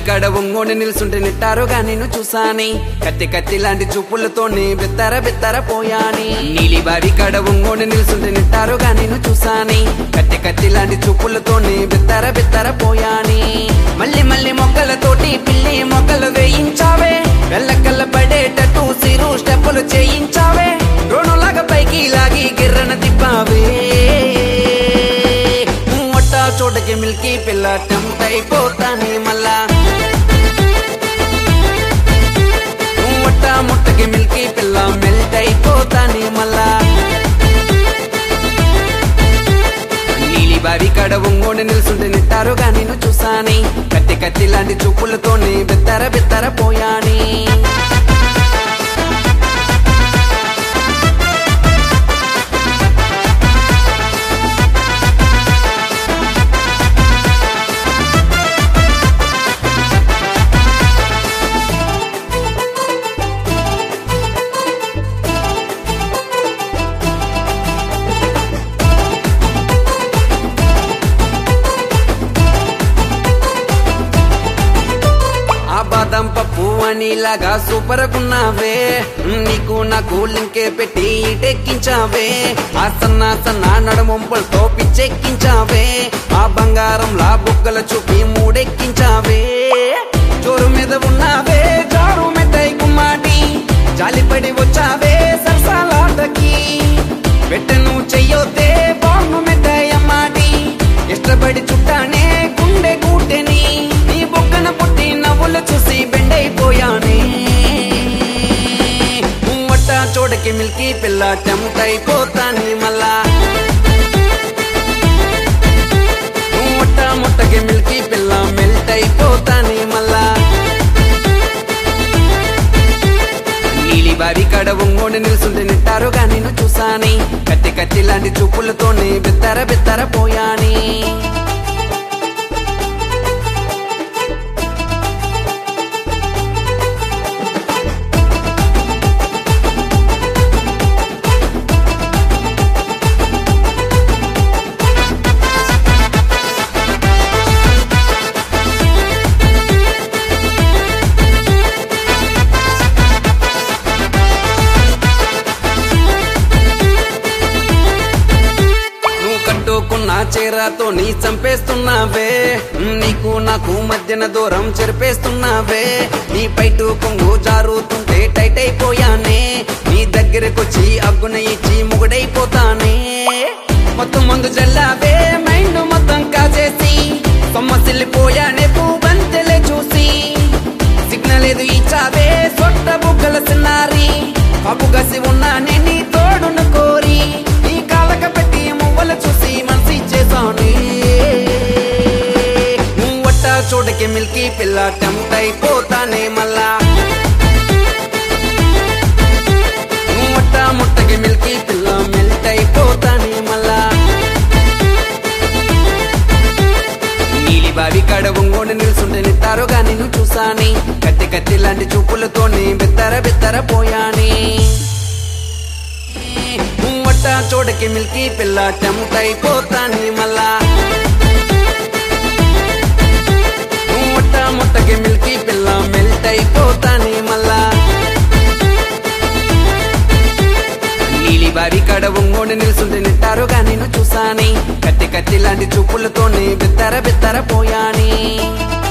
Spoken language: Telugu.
కాడ ఒంగోని నిల్సుంటే నిట్టారుగా నేను చూసాని కత్తి కత్తి లాంటి చూపులతోనే బెత్తర బెత్తర పోయాని నీలి బావి కాడ ఒంగోని నిల్సుంటే నిట్టారుగా నేను చూసాని కత్తి కత్తి లాంటి చూపులతోనే బెత్తర బెత్తర పోయాని మళ్ళీ మళ్ళీ మొక్కలతోటి పిల్లి మొక్కలు వేయించావే వెళ్ళకల్ల పడేటట్టు సిరు స్టెప్పులు చేయించావే డ్రోనులాగా పైకి లాగి గిర్రన తిప్పావే మొట్ట చోటకి మిల్కి పిల్ల టెంప్ట్ అయిపోతానే మళ్ళా మొట్ట ముట్టకి మిల్కి పిల్ల మెల్ట్ అయిపోతానే మళ్ళా నీలి బావి కాడ ఒంగోని నిల్సుంటే నిట్టారుగా నేను చూసాని కత్తి కత్తి లాంటి చూపులతోనే బెత్తర బెత్తర పోయాని ఆ బాదం పప్పు అనిలాగా సూపర్ గున్నావే నీకు నాకు లింకే పెట్టి ఇటెక్కించావే ఆ సన్న సన్న నడుమొంపులతో పిచ్చెక్కించావే ఆ బంగారంలా బుగ్గల చూపి మూడెక్కించావే జోరు మీద ఉన్నావే జారు మెట్టై గుమ్మాటి జాలిపడి వచ్చావే సరసాలాటకి పెట్టను చెయ్యొద్దే బాగు మెట్టయ్యమ్మాటి ఇష్టపడి చుట్టానే గుండె కూటెని నీ బొక్కన పుట్టి నవ్వులు చూసి బెండైపోయానే మొట్ట చోడకి మిల్కి పిల్ల టెంప్ట్ అయిపోతాని మళ్ళా మొట్ట ముట్టకి మిల్కి పిల్ల మెల్ట్ అయిపోతాని మళ్ళా నీలి బావి కాడ ఒంగోని నిల్సుంటే నిట్టారుగా నేను చూసాని కత్తి కత్తి లాంటి చూపులతోనే బెత్తర బెత్తర పోయాని నువ్వు కట్టుకున్న చీరతో నీ చంపేస్తున్నావే నీకు నాకు మధ్యన దూరం చెరిపేస్తున్నావే నీ పైటు కొంగు జారుతుంటే టైట్ అయిపోయానే నీ దగ్గరకొచ్చి అగ్గున ఇచ్చి ముగుడైపోతానే మొత్తం ముందు జల్లావే మైండ్ మొత్తం కాజేసి సొమ్మసిల్లిపోయానే పూబంతెలే చూసి సిగ్నల్ ఏది ఇచ్చావే సొట్ట బుగ్గల సిన్నారి పాపు కసి ఉన్నానే నీ తోడును కోరి నీ కాలక పెట్టి మువ్వల చూసి మనసి చేసాను మువ్వట్ట చూడకి మిల్కి పిల్ల టెంప్ట్ అయిపోతానే మళ్ళా ముట్ట ముట్టకి మిల్కి పిల్ల మెల్ట్ అయిపోతానే మళ్ళా నీలి బావి కాడ ఒంగోని నిల్సుంటే నిట్టారుగా నేను చూసాని కత్తి కత్తి లాంటి చూపులతోనే బెత్తర బెత్తర పోయాని ముట్ట చోడకి మిల్కి పిల్ల టెంప్ట్ అయిపోతాని మళ్ళా ముట్ట ముట్టకి మిల్కి పిల్ల మెల్ట్ అయిపోతాని మళ్ళా నీలి బావి కాడ ఒంగోని నిల్సుంటే నిట్టారుగా నేను చూసాని కత్తి కత్తి లాంటి చూపులతోనే బెత్తర బెత్తర పోయాని